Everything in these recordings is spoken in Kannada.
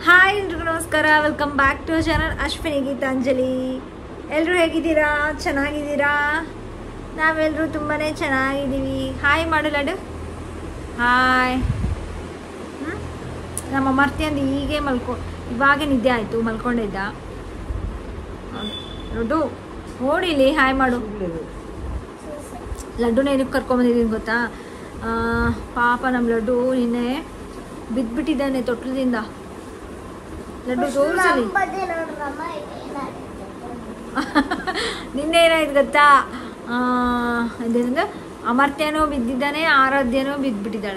ಹಾಯ್ ಎಲ್ರಿಗೂ ನಮಸ್ಕಾರ welcome back to channel Ashwini Geetanjali ಎಲ್ಲರೂ ಹೇಗಿದ್ದೀರಾ ಚೆನ್ನಾಗಿದ್ದೀರಾ ನಾವೆಲ್ಲರೂ ತುಂಬಾ ಚೆನ್ನಾಗಿದ್ದೀವಿ ಹಾಯ್ ಮಾಡು ಲಡು ಹಾಯ್ ಹ್ಮ್? ನಮ್ಮ ಮರ್ತಿ ಅಂದು ಹೀಗೆ ಮಲ್ಕೊ ಇವಾಗ ನಿದ್ದೆ ಆಯಿತು ಮಲ್ಕೊಂಡಿದ್ದ ಲಡ್ಡು ನೋಡಿಲಿ ಹಾಯ್ ಮಾಡು ಲಡ್ಡುನ ಏನಕ್ಕೆ ಕರ್ಕೊಂಬಂದಿದ್ದೀನಿ ಗೊತ್ತಾ ಆ, ಪಾಪ ನಮ್ಮ ಲಡ್ಡು ನಿನ್ನೆ ಬಿದ್ದುಬಿಟ್ಟಿದ್ದಾನೆ ತೊಟ್ಲದಿಂದ ಲಡ್ಡು ತೋರಿಸಲಿ ನಿನ್ನೆ ಏನಾಯ್ತು ಗೊತ್ತಾ ಆ, ಅದೇನಂದ್ರೆ ಅಮರ್ತ್ಯನೂ ಬಿದ್ದಿದ್ದಾನೆ ಆರಾಧ್ಯನೂ ಬಿದ್ದುಬಿಟ್ಟಿದ್ದಾಳೆ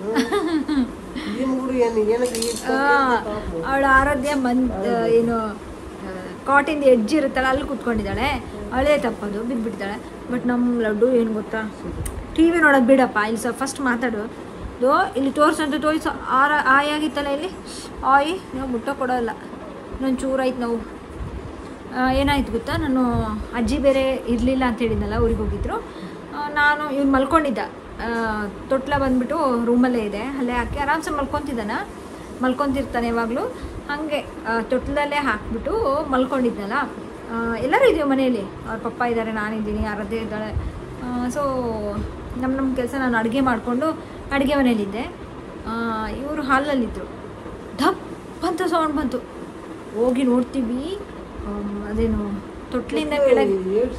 ಅವಳ ಆರಾಧ್ಯ ಬಂದ್ ಏನು ಕಾಟಿಂದ ಎಡ್ಜ್ ಇರುತ್ತಲ್ಲ ಅಲ್ಲಿ ಕೂತ್ಕೊಂಡಿದ್ದಾಳೆ ಅವಳೇ ತಪ್ಪದು ಬಿದ್ದುಬಿಟ್ಟಿದ್ದಾಳೆ ಬಟ್ ನಮ್ಮ ಲಡ್ಡು ಏನು ಗೊತ್ತಾ ಟಿ ವಿ ನೋಡೋದು ಬಿಡಪ್ಪ ಇಲ್ಲಿ ಸ್ವಲ್ಪ ಫಸ್ಟ್ ಮಾತಾಡು ದೋ ಇಲ್ಲಿ ತೋರಿಸಂತ ತೋರಿಸು ಆರ ಆಯ್ ಆಗಿತ್ತಲ್ಲ ಇಲ್ಲಿ ಆಯ್ ನಾವು ಮುಟ್ಟ ಕೊಡೋಲ್ಲ ಇನ್ನೊಂದು ಚೂರಾಯ್ತು ನಾವು ಆ, ಏನಾಯ್ತು ಗೊತ್ತಾ ನಾನು ಅಜ್ಜಿ ಬೇರೆ ಇರಲಿಲ್ಲ ಅಂತ ಹೇಳಿದ್ನಲ್ಲ ಊರಿಗೆ ಹೋಗಿದ್ರು ಆ, ನಾನು ಇವ್ನು ಮಲ್ಕೊಂಡಿದ್ದ ಆ, ತೊಟ್ಲ ಬಂದ್ಬಿಟ್ಟು ರೂಮಲ್ಲೇ ಇದೆ ಅಲ್ಲೇ ಹಾಕಿ ಆರಾಮ್ಸೆ ಮಲ್ಕೊತಿದ್ದಾನ ಮಲ್ಕೊತಿರ್ತಾನೆ ಯಾವಾಗಲೂ ಹಾಗೆ ಆ, ತೊಟ್ಲಲ್ಲೇ ಹಾಕ್ಬಿಟ್ಟು ಮಲ್ಕೊಂಡಿದ್ನಲ್ಲ ಆ, ಎಲ್ಲರೂ ಇದೀವಿ ಮನೆಯಲ್ಲಿ ಅವ್ರ ಪಪ್ಪ ಇದ್ದಾರೆ ನಾನಿದ್ದೀನಿ ಆರಾಧ್ಯ ಇದ್ದಾಳೆ ಸೊ ನಮ್ಮ ನಮ್ಮ ಕೆಲಸ ನಾನು ಅಡುಗೆ ಮಾಡಿಕೊಂಡು ಅಡುಗೆ ಮನೇಲಿದ್ದೆ ಇವರು ಹಾಲಲ್ಲಿದ್ದರು ಧಪ್ ಅಂತ ಸೌಂಡ್ ಬಂತು ಹೋಗಿ ನೋಡ್ತೀವಿ ಆಮ್, ಅದೇನು ತೊಟ್ಲಿಂದ ಕೆಳಗೆ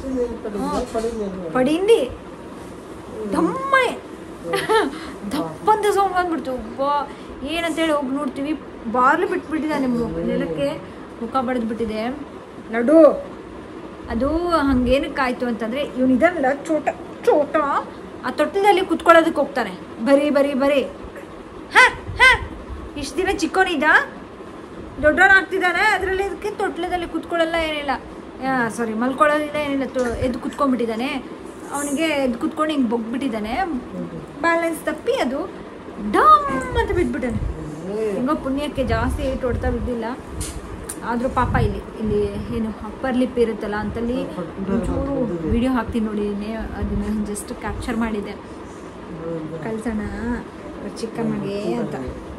ಪಡಿಂದಿ ದಮ್ಮನೆ ದಪ್ಪಂತ ಸೌಂಡ್ ಬಂದ್ಬಿಡ್ತು ಬಾ ಏನಂತೇಳಿ ಹೋಗಿ ನೋಡ್ತೀವಿ ಬಾರ್ಲು ಬಿಟ್ಬಿಟ್ಟಿದ್ದಾನೆ ಮು- ನೆಲಕ್ಕೆ ಮುಖ ಬಡ್ದು ಬಿಟ್ಟಿದೆ ಲಡ್ಡು ಅದು ಹಂಗೇನಕ್ಕಾಯ್ತು ಅಂತಂದರೆ ಇವನು ಇದಲ್ಲ ಚೋಟ ಚೋಟ ಆ ತೊಟ್ಟಲಲ್ಲಿ ಕುತ್ಕೊಳ್ಳೋದಕ್ಕೆ ಹೋಗ್ತಾನೆ ಬರೀ ಬರೀ ಬರೀ ಹಾ ಹಾ ಇಷ್ಟು ದಿನ ಚಿಕ್ಕೋನಿದ್ದ ದೊಡ್ಡವನಾಗ್ತಿದ್ದಾನೆ ಅದರಲ್ಲಿ ಇದಕ್ಕೆ ತೊಟ್ಲದಲ್ಲಿ ಕುತ್ಕೊಳ್ಳಲ್ಲ ಏನಿಲ್ಲ ಸಾರಿ ಮಲ್ಕೊಳ್ಳೋದಿಲ್ಲ ಏನಿಲ್ಲ ತೊ ಎದ್ದು ಕುತ್ಕೊಂಡ್ಬಿಟ್ಟಿದ್ದಾನೆ ಅವನಿಗೆ ಎದ್ದು ಕುತ್ಕೊಂಡು ಹಿಂಗೆ ಬೊಗ್ಬಿಟ್ಟಿದ್ದಾನೆ ಬ್ಯಾಲೆನ್ಸ್ ತಪ್ಪಿ ಅದು ಡಮ್ ಅಂತ ಬಿದ್ಬಿಟ್ಟಾನೆ ಹೆಂಗೋ ಪುಣ್ಯಕ್ಕೆ ಜಾಸ್ತಿ ಏಟು ಹೊಡ್ತಾ ಬಿದ್ದಿಲ್ಲ ಆದರೂ ಪಾಪ ಇಲ್ಲಿ ಇಲ್ಲಿ ಏನು ಅಪ್ಪರ್ ಲಿಪ್ ಇರುತ್ತಲ್ಲ ಅಂತಲ್ಲಿ ಒಂಚೂರು ವಿಡಿಯೋ ಹಾಕ್ತೀನಿ ನೋಡಿ ನೇ ಅದನ್ನ ಜಸ್ಟ್ ಕ್ಯಾಪ್ಚರ್ ಮಾಡಿದ್ದೆ ಕಳ್ಸೋಣ ಚಿಕ್ಕಮ್ಮಗೆ ಅಂತ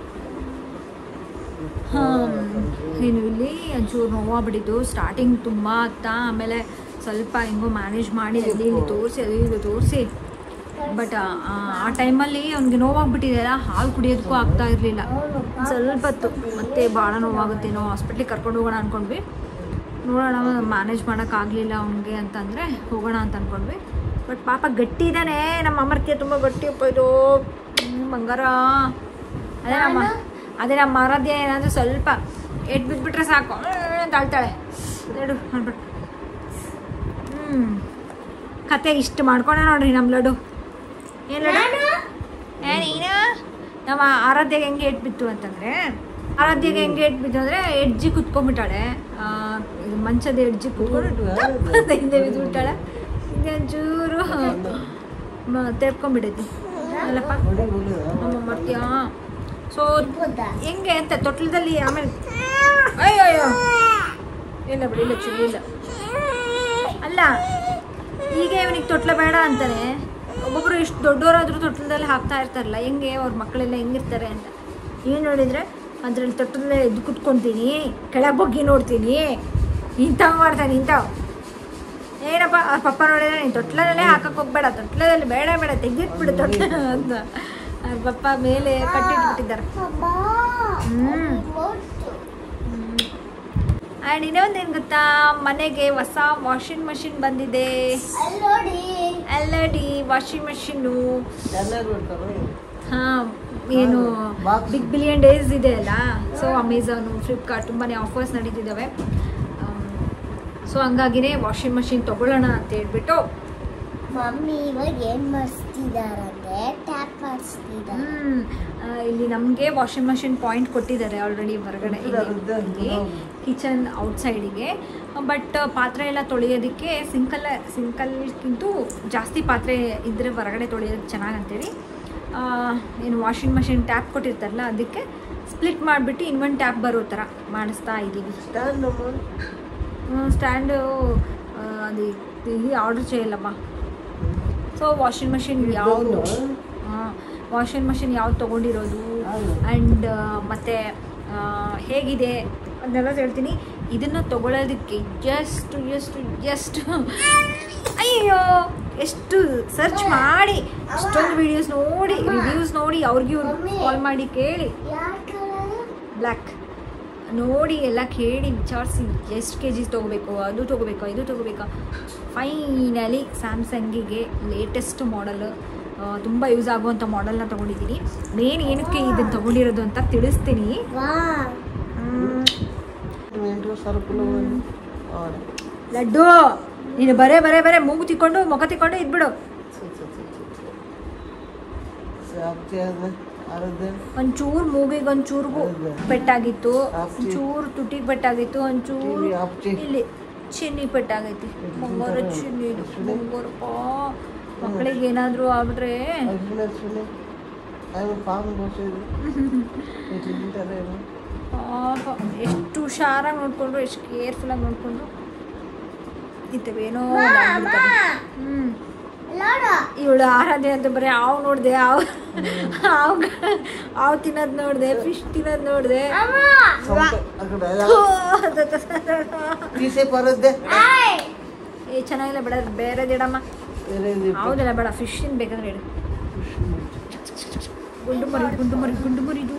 ಹಾಂ ಏನು ಇಲ್ಲಿ ಒಂಚೂರು ನೋವಾಗ್ಬಿಟ್ಟಿದ್ದು ಸ್ಟಾರ್ಟಿಂಗ್ ತುಂಬ ಆಗ್ತ ಆಮೇಲೆ ಸ್ವಲ್ಪ ಹೆಂಗೋ ಮ್ಯಾನೇಜ್ ಮಾಡಿ ಅಲ್ಲಿ ಇಲ್ಲಿ ತೋರಿಸಿ ಅಲ್ಲಿ ಇಲ್ಲಿ ತೋರಿಸಿ ಬಟ್ ಆ ಟೈಮಲ್ಲಿ ಅವ್ನಿಗೆ ನೋವಾಗ್ಬಿಟ್ಟಿದೆಯಲ್ಲ ಹಾಲು ಕುಡಿಯೋದಕ್ಕೂ ಆಗ್ತಾ ಇರಲಿಲ್ಲ ಸ್ವಲ್ಪ ಹೊತ್ತು ಮತ್ತೆ ಭಾಳ ನೋವಾಗುತ್ತೇನೋ ಹಾಸ್ಪಿಟ್ಲಿಗೆ ಕರ್ಕೊಂಡು ಹೋಗೋಣ ಅಂದ್ಕೊಂಡ್ವಿ ನೋಡೋಣ ಮ್ಯಾನೇಜ್ ಮಾಡೋಕ್ಕಾಗಲಿಲ್ಲ ಅವ್ನಿಗೆ ಅಂತಂದರೆ ಹೋಗೋಣ ಅಂತ ಅಂದ್ಕೊಂಡ್ವಿ ಬಟ್ ಪಾಪ ಗಟ್ಟಿ ಇದ್ದಾನೆ ನಮ್ಮ ಅಮರ್ತ್ಯ ತುಂಬ ಗಟ್ಟಿಯಪ್ಪ ಇದು ಹ್ಮ್, ಬಂಗಾರ ಅದೇ ನಮ್ಮ ಅದೇ ನಮ್ಮ ಆರಾಧ್ಯ ಏನಾದರೂ ಸ್ವಲ್ಪ ಎಟ್ ಬಿದ್ಬಿಟ್ರೆ ಸಾಕು ಹ್ಮ್ ಅಂತ ಅಳ್ತಾಳೆ ಲಡ್ಡು ಮಾಡ್ಬಿಟ್ಟು ಹ್ಞೂ ಕತೆ ಇಷ್ಟು ಮಾಡ್ಕೊಂಡ ನೋಡ್ರಿ ನಮ್ಮ ಲಡ್ಡು ಏನು ಲಡ್ಡು ಏ ನೀನು ನಮ್ಮ ಆರಾಧ್ಯಗೆ ಹೆಂಗೆ ಏಟ್ ಬಿತ್ತು ಅಂತಂದರೆ ಆರಾಧ್ಯಗೆ ಹೆಂಗೆ ಏಟ್ ಬಿತ್ತು ಅಂದರೆ ಎಡ್ಜಿ ಕುತ್ಕೊಂಡ್ಬಿಟ್ಟಾಳೆ ಆ, ಇದು ಮಂಚದ ಎಡ್ಜಿ ಕುತ್ಕೊಂಡು ಟಪ್ ಅಂತ ಹಿಂದೆ ಬಿದ್ದುಬಿಟ್ಟಾಳೆ ಹಿಂಗೆ ಒಂಚೂರು ಮ- ತೆರ್ಕೊಂಡ್ಬಿಟ್ಟೈತಿ ಅಲ್ಲಪ್ಪ ನಮ್ಮ ಮರ್ತ್ಯ ಸೊ ಹೆಂಗೆ ಅಂತ ತೊಟ್ಲದಲ್ಲಿ ಆಮೇಲೆ ಅಯ್ಯೋ ಅಯ್ಯೋ ಇಲ್ಲ ಬಿಡಿ ಇಲ್ಲ ಚುರಿ ಇಲ್ಲ ಅಲ್ಲ ಈಗ ಇವನಿಗೆ ತೊಟ್ಲ ಬೇಡ ಅಂತಾನೆ ಒಬ್ಬೊಬ್ರು ಇಷ್ಟು ದೊಡ್ಡವರಾದ್ರೂ ತೊಟ್ಲದಲ್ಲಿ ಹಾಕ್ತಾ ಇರ್ತಾರಲ್ಲ ಹೆಂಗೆ ಅವ್ರ ಮಕ್ಕಳೆಲ್ಲ ಹೆಂಗಿರ್ತಾರೆ ಅಂತ ಏನು ನೋಡಿದರೆ ಅದ್ರಲ್ಲಿ ತೊಟ್ಲಲ್ಲೇ ಎದ್ದು ಕುತ್ಕೊತೀನಿ ಕೆಳಗೆ ಬಗ್ಗಿ ನೋಡ್ತೀನಿ ಇಂಥವು ಮಾಡ್ತಾನೆ ಇಂಥವು ಏನಪ್ಪ ಅವ್ರ ಪಪ್ಪ ನೋಡಿದ್ರೆ ನೀನು ತೊಟ್ಲದಲ್ಲೇ ಹಾಕಕ್ಕೆ ಹೋಗ್ಬೇಡ ತೊಟ್ಲದಲ್ಲಿ ಬೇಡ ಬೇಡ ತೆಗೆದಿಟ್ಬಿಡು ತೊಟ್ಲ ಅಂತ ಅವ್ರ ಪಪ್ಪ ಮೇಲೆ ಕಟ್ಟಿಟ್ಬಿಟ್ಟಿದ್ದಾರೆ ಹ್ಮ್. ಆ್ಯಂಡ್ ಇನ್ನೊಂದೇನು ಗೊತ್ತಾ ಮನೆಗೆ ಹೊಸ ವಾಷಿಂಗ್ ಮಷಿನ್ ಬಂದಿದೆ ಎಲ್ ಡಿ ವಾಷಿಂಗ್ ಮಷಿನ್ನು ಹಾಂ ಏನು Box. ಬಿಗ್ ಬಿಲಿಯನ್ ಡೇಸ್ ಇದೆ ಅಲ್ಲ ಸೊ ಅಮೆಝಾನು ಫ್ಲಿಪ್ಕಾರ್ಟ್ ತುಂಬಾ ಆಫರ್ಸ್ ನಡೀತಿದ್ದಾವೆ ಸೊ ಹಂಗಾಗಿನೇ ವಾಷಿಂಗ್ ಮಷಿನ್ ತೊಗೊಳ್ಳೋಣ ಅಂತ ಹೇಳ್ಬಿಟ್ಟು ಮಮ್ಮಿ ಇವಾಗ ಏನ್ ಮಾಡಿಸ್ತಿದಾರಂದ್ರೆ ಟ್ಯಾಪ್ ಮಾಡಿಸ್ತಿದ್ದಾರೆ ಹ್ಮ್, ಆ, ಇಲ್ಲಿ ನಮಗೆ ವಾಷಿಂಗ್ ಮಷಿನ್ ಪಾಯಿಂಟ್ ಕೊಟ್ಟಿದ್ದಾರೆ ಆಲ್ರೆಡಿ ಹೊರಗಡೆ ಇಲ್ಲಿ ಕಿಚನ್ ಔಟ್ಸೈಡಿಗೆ ಬಟ್ ಪಾತ್ರೆ ಎಲ್ಲ ತೊಳೆಯೋದಕ್ಕೆ ಸಿಂಕಲ್ ಸಿಂಕಲ್ಗಿಂತೂ ಜಾಸ್ತಿ ಪಾತ್ರೆ ಇದ್ದರೆ ಹೊರಗಡೆ ತೊಳೆಯೋದಕ್ಕೆ ಚೆನ್ನಾಗಿ ಅಂತೇಳಿ ಆ, ಏನು ವಾಷಿಂಗ್ ಮಷಿನ್ ಟ್ಯಾಪ್ ಕೊಟ್ಟಿರ್ತಾರಲ್ಲ ಅದಕ್ಕೆ ಸ್ಪ್ಲಿಟ್ ಮಾಡಿಬಿಟ್ಟು ಇನ್ನೊಂದು ಟ್ಯಾಪ್ ಬರೋ ಥರ ಮಾಡಿಸ್ತಾ ಇದ್ದೀವಿ ಸ್ಟ್ಯಾಂಡು ಅದು ಇಲ್ಲಿ ಆರ್ಡರ್ చేయಲ್ಲಮ್ಮ ಸೊ ವಾಷಿಂಗ್ ಮಷಿನ್ ಯಾವುದು ವಾಷಿಂಗ್ ಮಷಿನ್ ಯಾವ್ದು ತೊಗೊಂಡಿರೋದು ಆ್ಯಂಡ್ ಮತ್ತು ಆ, ಹೇಗಿದೆ ಅದನ್ನೆಲ್ಲ ಹೇಳ್ತೀನಿ ಇದನ್ನು ತಗೊಳ್ಳೋದಕ್ಕೆ ಎಷ್ಟು ಎಷ್ಟು ಎಷ್ಟು ಅಯ್ಯೋ ಎಷ್ಟು ಸರ್ಚ್ ಮಾಡಿ ಎಷ್ಟೊಂದು ವಿಡಿಯೋಸ್ ನೋಡಿ ರಿವ್ಯೂಸ್ ನೋಡಿ ಅವ್ರಿಗೆ ಮಮ್ಮಿ. ಕಾಲ್ ಮಾಡಿ ಕೇಳಿ ಯಾವ ಕಲರ್ ಬ್ಲ್ಯಾಕ್ ನೋಡಿ ಎಲ್ಲ ಕೇಳಿ ವಿಚಾರಿಸಿ ಎಷ್ಟು ಕೆ ಜಿ ತೊಗೋಬೇಕು ಅದು ತೊಗೋಬೇಕಾ ಇದು ತೊಗೋಬೇಕಾ ಫೈನಲಿ ಸ್ಯಾಮ್ಸಂಗಿಗೆ ಲೇಟೆಸ್ಟ್ ಮಾಡಲ್ ತುಂಬ ಯೂಸ್ ಆಗುವಂಥ ಮಾಡೆಲ್ನ ತೊಗೊಂಡಿದ್ದೀನಿ ಮೇನ್ ಏನಕ್ಕೆ ಇದನ್ನು ತೊಗೊಂಡಿರೋದು ಅಂತ ತಿಳಿಸ್ತೀನಿ ವಾ ಹ್ಮ್, ఏంటో సరుకులు అవును. ಲಡ್ಡು ನೀನು ಬರೇ ಬರೇ ಬರೇ ಮೂಗು ತಿಕ್ಕೊಂಡು ಮುಖ ತಿಕ್ಕೊಂಡು ಇದ್ಬಿಡು ಛೆ, ಛೆ, ಛೆ, ಛೆ, ಛೆ. ಸಾಪ್ತಿ ಅದ ಅರದೆ ಒಂಚೂರು ಮೂಗಿಗೆ ಒಂಚೂರ್ಗೂ ಹೌದಾ? ಪೆಟ್ಟಾಗಿತ್ತು ಆಪ್ಚಿ. ಒಂಚೂರು ತುಟಿಗೆ ಪೆಟ್ಟಾಗಿತ್ತು ಒಂಚೂರು ಟಿವಿ ಆಪ್ಚಿ. ಇಲ್ಲಿ ಚಿನ್ನಿ ಪೆಟ್ಟಾಗೈತಿ ಬಂಗಾರ ಚಿನ್ನಿ ಇದು. ಬಂಗಾರಪ್ಪ ಮಕ್ಕಳಿಗೆ ಏನಾದರೂ ಆಗ್ಬಿಟ್ರೆ అసలు అసలు ఆయన పాము పోసేది ఇట్లా తింటారేమో ಆಹಾ, ಎಷ್ಟು ಹುಷಾರಾಗಿ ನೋಡ್ಕೊಂಡ್ರು ಎಷ್ಟು ಕೇರ್ಫುಲ್ಲಾಗಿ ನೋಡ್ಕೊಂಡು ಇಂಥವೇನೋ ಹ್ಞೂ ನೋಡು ಇವಳು ಆರಾಧ್ಯ ಅಂತ ಬರೀ ಹಾವು ನೋಡಿದೆ ಹಾವು ಹಾವು ಹಾವು ತಿನ್ನೋದು ನೋಡಿದೆ ಫಿಶ್ ತಿನ್ನೋದು ನೋಡಿದೆ ಅಮ್ಮ సంప అక్కడ తీసే పరద్దే ಏ ಚೆನ್ನಾಗಿಲ್ಲ ಬೇಡ ಬೇರೆದು ಇಡಮ್ಮ వేరేది ಹೌದಲ್ಲ ಬೇಡ ಫಿಶ್ ಬೇಕಾದ್ರೆ ಇಡು ಗುಂಡು ಮರಿ ಗುಂಡು ಮರಿ ಗುಂಡು ಮರಿದು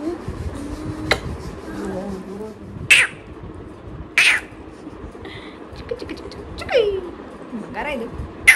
ಚಿಕ್ಕ ಚಿಕ್ಕ ಚಿಕ್ಕ ಚಿಕ್ಕ ಚಿಕ್ಕ ಬಂಗಾರ ಇದು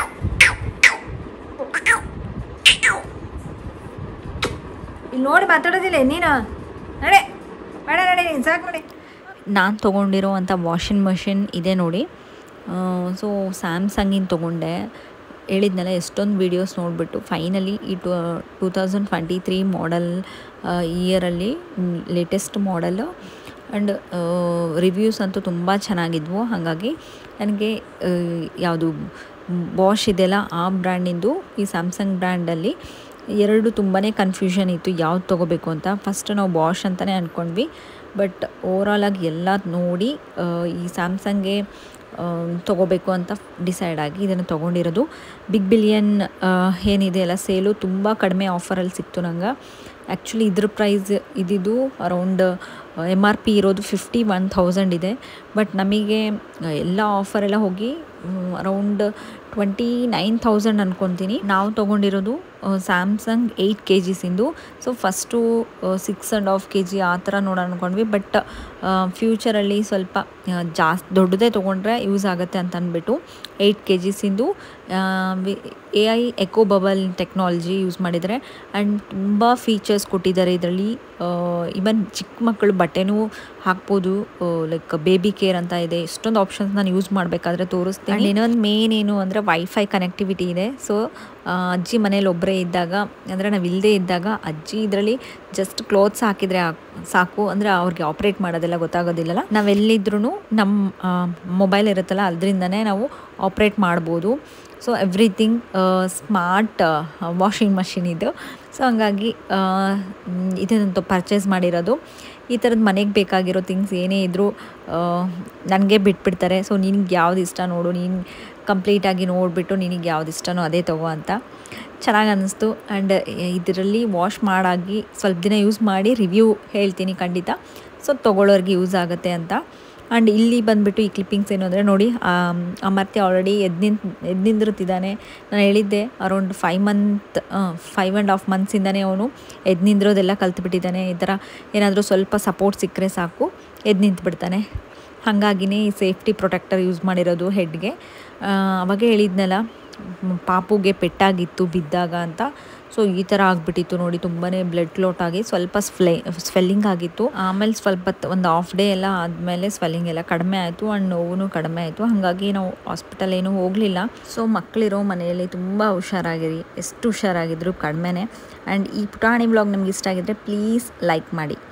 ಇಲ್ಲಿ ನೋಡಿ ಮಾತಾಡೋದಿಲ್ಲ ನೀನು ನಡೆ ಬೇಡ ನಡೆ ನೀನು ಸಾಕು ನಡೆ ನಾನು ತೊಗೊಂಡಿರೋವಂಥ ವಾಷಿಂಗ್ ಮಷಿನ್ ಇದೆ ನೋಡಿ ಸೊ ಸ್ಯಾಮ್ಸಂಗಿನ ತೊಗೊಂಡೆ ಹೇಳಿದ್ನಲ್ಲ ಎಷ್ಟೊಂದು ವೀಡಿಯೋಸ್ ನೋಡಿಬಿಟ್ಟು ಫೈನಲಿ ಈ two two thousand twenty three model ಇಯರಲ್ಲಿ ಲೇಟೆಸ್ಟ್ ಮಾಡಲ್ ಆ್ಯಂಡ್ ರಿವ್ಯೂಸ್ ಅಂತೂ ತುಂಬ ಚೆನ್ನಾಗಿದ್ವು ಹಾಗಾಗಿ ನನಗೆ ಯಾವುದು ಬಾಷ್ ಇದೆಯಲ್ಲ ಆ ಬ್ರ್ಯಾಂಡಿಂದು ಈ ಸ್ಯಾಮ್ಸಂಗ್ ಬ್ರ್ಯಾಂಡಲ್ಲಿ ಎರಡು ತುಂಬಾ ಕನ್ಫ್ಯೂಷನ್ ಇತ್ತು ಯಾವ್ದು ತೊಗೋಬೇಕು ಅಂತ ಫಸ್ಟ್ ನಾವು ಬಾಷ್ ಅಂತಲೇ ಅಂದ್ಕೊಂಡ್ವಿ ಬಟ್ ಓವರಾಲಾಗಿ ಎಲ್ಲ ನೋಡಿ ಆ, ಈ ಸ್ಯಾಮ್ಸಂಗ್ಗೆ ತೊಗೋಬೇಕು ಅಂತ ಡಿಸೈಡ್ ಆಗಿ ಇದನ್ನು ತೊಗೊಂಡಿರೋದು ಬಿಗ್ ಬಿಲಿಯನ್ ಏನಿದೆ ಅಲ್ಲ ಸೇಲು ತುಂಬ ಕಡಿಮೆ ಆಫರಲ್ಲಿ ಸಿಕ್ತು ನಂಗೆ ಆ್ಯಕ್ಚುಲಿ ಇದ್ರ ಪ್ರೈಸ್ ಇದ್ದಿದ್ದು ಅರೌಂಡ್ ಎಮ್ ಆರ್ ಪಿ ಇರೋದು ಫಿಫ್ಟಿ ಒನ್ ಥೌಸಂಡ್ ಇದೆ ಬಟ್ ನಮಗೆ ಆ, ಎಲ್ಲ ಆಫರೆಲ್ಲ ಹೋಗಿ ಅರೌಂಡ್ ಟ್ವೆಂಟಿ ನೈನ್ ಥೌಸಂಡ್ ಅನ್ಕೊತೀನಿ ನಾವು ತೊಗೊಂಡಿರೋದು ಸ್ಯಾಮ್ಸಂಗ್ ಏಯ್ಟ್ ಕೆ ಜಿಸಿಂದು so first six and half K G ಆ ಥರ ನೋಡೋಣ ಅಂದ್ಕೊಂಡ್ವಿ ಬಟ್ ಫ್ಯೂಚರಲ್ಲಿ ಸ್ವಲ್ಪ ಜಾಸ್ತಿ ದೊಡ್ಡದೇ ತೊಗೊಂಡ್ರೆ ಯೂಸ್ ಆಗುತ್ತೆ ಅಂತ ಅಂದ್ಬಿಟ್ಟು ಏಯ್ಟ್ ಕೆ ಜಿಸಿಂದು A I eco bubble technology use ಮಾಡಿದ್ದಾರೆ ಆ್ಯಂಡ್ ತುಂಬ ಫೀಚರ್ಸ್ ಕೊಟ್ಟಿದ್ದಾರೆ ಇದರಲ್ಲಿ ಇವನ್ ಚಿಕ್ಕ ಮಕ್ಕಳು ಬಟ್ಟೆನೂ ಹಾಕ್ಬೋದು ಲೈಕ್ ಬೇಬಿ ಕೇರ್ ಅಂತ ಇದೆ ಎಷ್ಟೊಂದು ಆಪ್ಷನ್ಸ್ ನಾನು ಯೂಸ್ ಮಾಡಬೇಕಾದ್ರೆ ತೋರಿಸ್ತೀನಿ ಇನ್ನೊಂದು ಮೇನ್ ಏನು ಅಂದರೆ ವೈಫೈ ಕನೆಕ್ಟಿವಿಟಿ ಇದೆ ಸೊ ಅಜ್ಜಿ ಮನೇಲಿ ಒಬ್ಬರೇ ಇದ್ದಾಗ ಅಂದರೆ ನಾವು ಇಲ್ಲದೇ ಇದ್ದಾಗ ಅಜ್ಜಿ ಇದರಲ್ಲಿ ಜಸ್ಟ್ ಕ್ಲೋತ್ಸ್ ಹಾಕಿದರೆ ಸಾಕು ಅಂದರೆ ಅವ್ರಿಗೆ ಆಪ್ರೇಟ್ ಮಾಡೋದೆಲ್ಲ ಗೊತ್ತಾಗೋದಿಲ್ಲಲ್ಲ ನಾವೆಲ್ಲಿದ್ರೂ ನಮ್ಮ ಮೊಬೈಲ್ ಇರುತ್ತಲ್ಲ ಅದರಿಂದನೇ ನಾವು ಆಪ್ರೇಟ್ ಮಾಡ್ಬೋದು so everything smart washing machine ಇದು ಸೊ ಹಂಗಾಗಿ ಇದನ್ನು ಪರ್ಚೇಸ್ ಮಾಡಿರೋದು ಈ ಥರದ್ದು ಮನೆಗೆ ಬೇಕಾಗಿರೋ ಥಿಂಗ್ಸ್ ಏನೇ ಇದ್ದರೂ ನನಗೆ ಬಿಟ್ಬಿಡ್ತಾರೆ ಸೊ ನಿನಗೆ ಯಾವ್ದು ಇಷ್ಟ ನೋಡು ನೀನು ಕಂಪ್ಲೀಟಾಗಿ ನೋಡಿಬಿಟ್ಟು ನಿನಗೆ ಯಾವ್ದು ಇಷ್ಟನೋ ಅದೇ ತಗೋ ಅಂತ ಚೆನ್ನಾಗಿ ಅನ್ನಿಸ್ತು ಆ್ಯಂಡ್ ಇದರಲ್ಲಿ ವಾಶ್ ಮಾಡಾಗಿ ಸ್ವಲ್ಪ ದಿನ ಯೂಸ್ ಮಾಡಿ ರಿವ್ಯೂ ಹೇಳ್ತೀನಿ ಖಂಡಿತ ಸೊ ತೊಗೊಳ್ಳೋರಿಗೆ ಯೂಸ್ ಆಗುತ್ತೆ ಅಂತ ಆ್ಯಂಡ್ ಇಲ್ಲಿ ಬಂದುಬಿಟ್ಟು ಈ ಕ್ಲಿಪ್ಪಿಂಗ್ಸ್ ಏನು ಅಂದರೆ ನೋಡಿ ಅಮರ್ತ್ಯ ಆಲ್ರೆಡಿ ಎದ್ದು ನಿಂತ್ ಎದ್ದು ನಿಂದಿರುತ್ತಿದ್ದಾನೆ ನಾನು ಹೇಳಿದ್ದೆ around five month five and half ಮಂತ್ಸಿಂದನೇ ಅವನು ಎದ್ದು ನಿಂದಿರೋದೆಲ್ಲ ಕಲ್ತ್ಬಿಟ್ಟಿದ್ದಾನೆ ಈ ಥರ ಏನಾದರೂ ಸ್ವಲ್ಪ ಸಪೋರ್ಟ್ ಸಿಕ್ಕರೆ ಸಾಕು ಎದ್ದು ನಿಂತ್ಬಿಡ್ತಾನೆ ಹಾಗಾಗಿನೇ ಈ ಸೇಫ್ಟಿ ಪ್ರೊಟೆಕ್ಟರ್ ಯೂಸ್ ಮಾಡಿರೋದು ಹೆಡ್ಗೆ ಅವಾಗೇ ಹೇಳಿದ್ನಲ್ಲ ಮ್, ಪಾಪುಗೆ ಪೆಟ್ಟಾಗಿತ್ತು ಬಿದ್ದಾಗ ಅಂತ ಸೊ ಈ ಥರ ಆಗಿಬಿಟ್ಟಿತ್ತು ನೋಡಿ ತುಂಬಾ ಬ್ಲಡ್ ಕ್ಲೋಟ್ ಆಗಿ ಸ್ವಲ್ಪ ಸ್ಫ್ಲೆ ಸ್ವೆಲ್ಲಿಂಗ್ ಆಗಿತ್ತು ಆಮೇಲೆ ಸ್ವಲ್ಪ ಹೊತ್ತು ಒಂದು ಹಾಫ್ ಡೇ ಎಲ್ಲ ಆದಮೇಲೆ ಸ್ವೆಲ್ಲಿಂಗ್ ಎಲ್ಲ ಕಡಿಮೆ ಆಯಿತು ಆ್ಯಂಡ್ ನೋವು ಕಡಿಮೆ ಆಯಿತು ಹಾಗಾಗಿ ನಾವು ಹಾಸ್ಪಿಟಲ್ ಏನೂ ಹೋಗಲಿಲ್ಲ ಸೊ ಮಕ್ಕಳಿರೋ ಮನೆಯಲ್ಲಿ ತುಂಬ ಹುಷಾರಾಗಿರಿ ಎಷ್ಟು ಹುಷಾರಾಗಿದ್ರು ಕಡಿಮೆನೇ ಆ್ಯಂಡ್ ಈ ಪುಟಾಣಿ ಬ್ಲಾಗ್ ನಿಮ್ಗೆ ಇಷ್ಟ ಆಗಿದ್ರೆ ಪ್ಲೀಸ್ ಲೈಕ್ ಮಾಡಿ